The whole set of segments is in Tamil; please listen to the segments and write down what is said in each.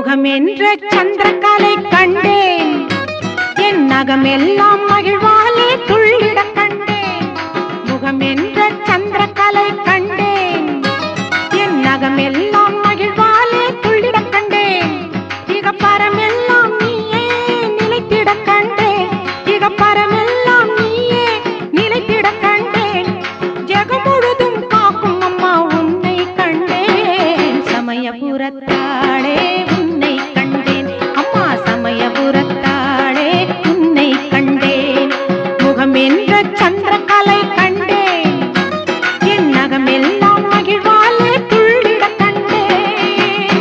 முகம் என்ற சந்திரகலை கண்டேன் என் நகமெல்லாம் மகிழ்வாலே துள்ளிட கண்டேன் முகம் என்ற சந்திரகலை கண்டேன் என் நகமெல்லாம் மகிழ்வாலே துள்ளிட கண்டேன் இக பரமெல்லாம் நீயே நிலைத்திட கண்டேன் இக பரமெல்லாம் நீயே நிலைத்திட கண்டேன் ஜெகம் முழுதும் காக்கும் அம்மா உன்னை கண்டேன் சமயபுரத்தாளே உன்னை கண்டேன் அம்மா சமயபுரத்தாளே உன்னை கண்டேன் முகம் என்ற சந்திரகலை கண்டேன் என் நகமெல்லாம் மகிழ்வாலே துள்ளிட கண்டேன்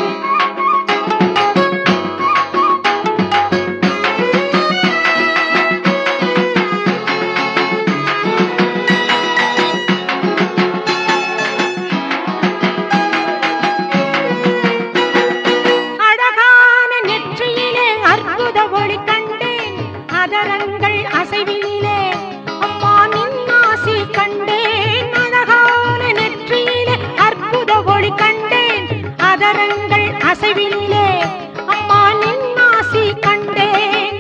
அழகான நெற்றியிலே அற்புத ஒளி கண்டேன் அதரங்கள் அசைவினிலே அம்மா நின்னாசி கண்டேன் அழகான நெற்றியிலே அற்புத ஒளி கண்டேன் அதரங்கள் அசைவினிலே அம்மா நின்னாசி கண்டேன்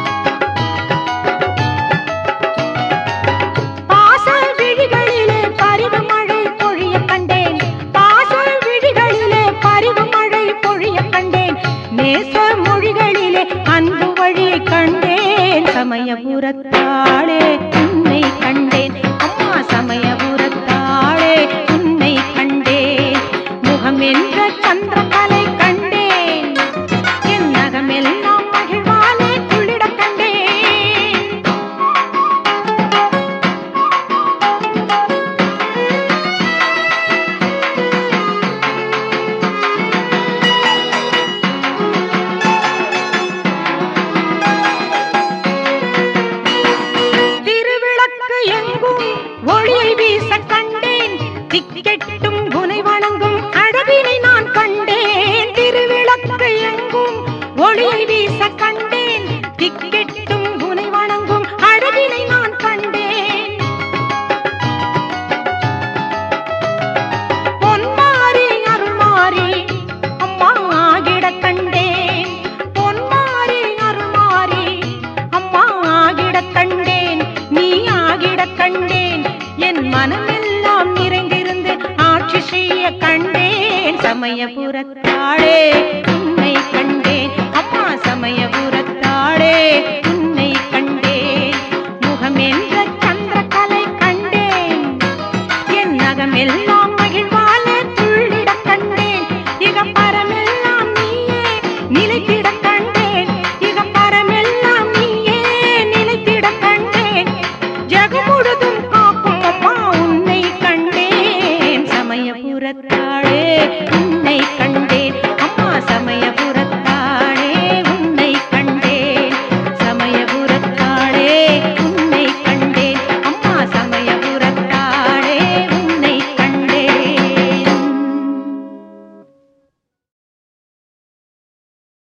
பாசல் விழிகளிலே பரிவு மழை பொழிய கண்டேன் பாசல் விழிகளிலே பரிவு மழை பொழிய கண்டேன் நேச மொழிகளிலே அன்பு வழியை கண்டேன் சமயபுரத்தாளே உன்னை கண்டேன் அம்மா சமயபுரத்தாளே உன்னை கண்டேன் முகம் என்ற சந்திரகலை கண்டேன் என் நகமெல்லாம் மகிழ்வாலே துள்ளிட கண்டேன் திருவிளக்கு எங்கும் ஒளியை வீச கண்டேன் திக்கெட்டும் குனை வணங்கும் அழகினை நான் கண்டேன் திருவிளக்கு எங்கும் ஒளியை வீச கண்டேன் திக்கெட்டும் குனை வணங்கும் அழகினை நான் கண்டேன் பொன்மாரி அருள்மாரி அம்மா ஆகிடக் கண்டேன் பொன்மாரி அருள்மாரி அம்மா ஆகிடக் கண்டேன் நீ ஆகிடக் கண்டேன் என் மனமெல்லாம் நிறைந்திருந்து ஆட்சி செய்ய கண்டேன் சமயபுரத்தாளே உன்னை கண்டேன் அம்மா சமயபுரத்தாளே உன்னை கண்டேன் முகம் என்ற சந்திரகலை கண்டேன் என் நகமெல்லாம்